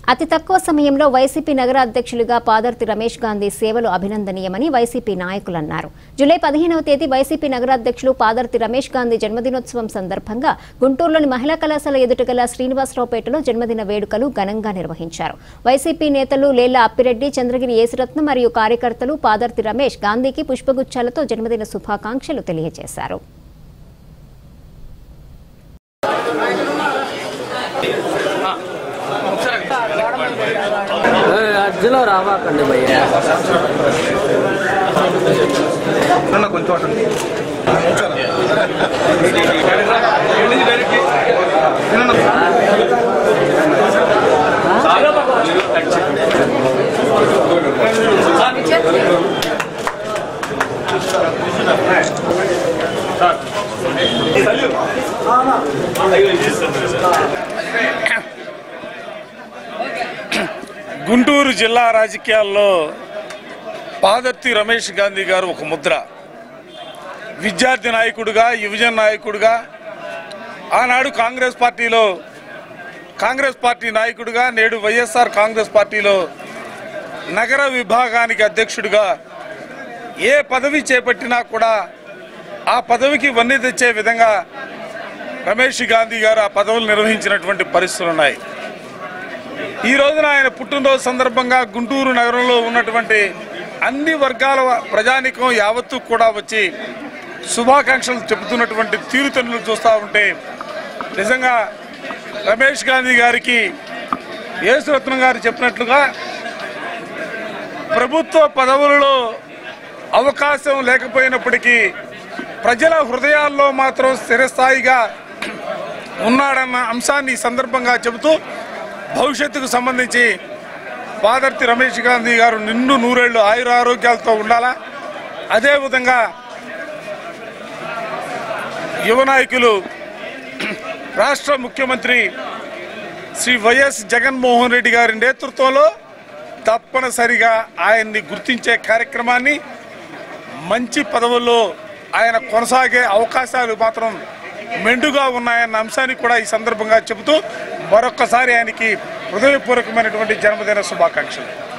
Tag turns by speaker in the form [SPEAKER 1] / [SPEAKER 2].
[SPEAKER 1] అతి తక్కువ సమయంలో వైసీపీ నగర అధ్యక్షులుగా పాదర్తి రమేష్ గాంధీ సేవలు అభినందనీయమని వైసీపీ నాయకులు అన్నారు జూలై పదిహేనవ తేదీ వైసీపీ నగరాధ్యక్షులు పాదర్తి రమేష్ గాంధీ జన్మదినోత్సవం సందర్భంగా గుంటూరులోని మహిళా కళాశాల ఎదుట గల శ్రీనివాసరావుపేటలో జన్మదిన వేడుకలు ఘనంగా నిర్వహించారు వైసీపీ నేతలు లేళ్ల అప్పిరెడ్డి చంద్రగిరి యేసురత్నం మరియు కార్యకర్తలు పాదర్తి రమేష్ గాంధీకి పుష్పగుచ్చాలతో జన్మదిన శుభాకాంక్షలు తెలియజేశారు
[SPEAKER 2] అర్జులో రావాకండి భయ్య
[SPEAKER 3] అన్న కొంచెం అటు.
[SPEAKER 4] గుంటూరు జిల్లా రాజకీయాల్లో పాదర్తి రమేష్ గాంధీ గారు ఒక ముద్ర విద్యార్థి నాయకుడిగా యువజన నాయకుడిగా ఆనాడు కాంగ్రెస్ పార్టీలో కాంగ్రెస్ పార్టీ నాయకుడిగా నేడు వైఎస్ఆర్ కాంగ్రెస్ పార్టీలో నగర విభాగానికి అధ్యక్షుడిగా ఏ పదవి చేపట్టినా కూడా ఆ పదవికి వన్నె తెచ్చే విధంగా రమేష్ గాంధీ గారు ఆ పదవులు నిర్వహించినటువంటి పరిస్థితులు ఉన్నాయి ఈ రోజున ఆయన పుట్టినరోజు సందర్భంగా గుంటూరు నగరంలో ఉన్నటువంటి అన్ని వర్గాల ప్రజానికం యావత్తు కూడా వచ్చి శుభాకాంక్షలు చెబుతున్నటువంటి తీరుతెన్నులు చూస్తూ ఉంటే నిజంగా రమేష్ గాంధీ గారికి యేసురత్నం గారు చెప్పినట్లుగా ప్రభుత్వ పదవులలో అవకాశం లేకపోయినప్పటికీ ప్రజల హృదయాల్లో మాత్రం స్థిరస్థాయిగా ఉన్నాడన్న అంశాన్ని ఈ సందర్భంగా చెబుతూ భవిష్యత్తుకు సంబంధించి పాదర్తి రమేష్ గాంధీ గారు నిండు నూరేళ్లు ఆయుర ఆరోగ్యాలతో ఉండాలా అదేవిధంగా యువ నాయకులు రాష్ట్ర ముఖ్యమంత్రి శ్రీ వైఎస్ జగన్మోహన్ రెడ్డి గారి నేతృత్వంలో తప్పనిసరిగా ఆయన్ని గుర్తించే కార్యక్రమాన్ని మంచి పదవుల్లో ఆయన కొనసాగే అవకాశాలు మాత్రం మెండుగా ఉన్నాయన్న అంశాన్ని కూడా ఈ సందర్భంగా చెబుతూ మరొక్కసారి ఆయనకి హృదయపూర్వకమైనటువంటి జన్మదిన శుభాకాంక్షలు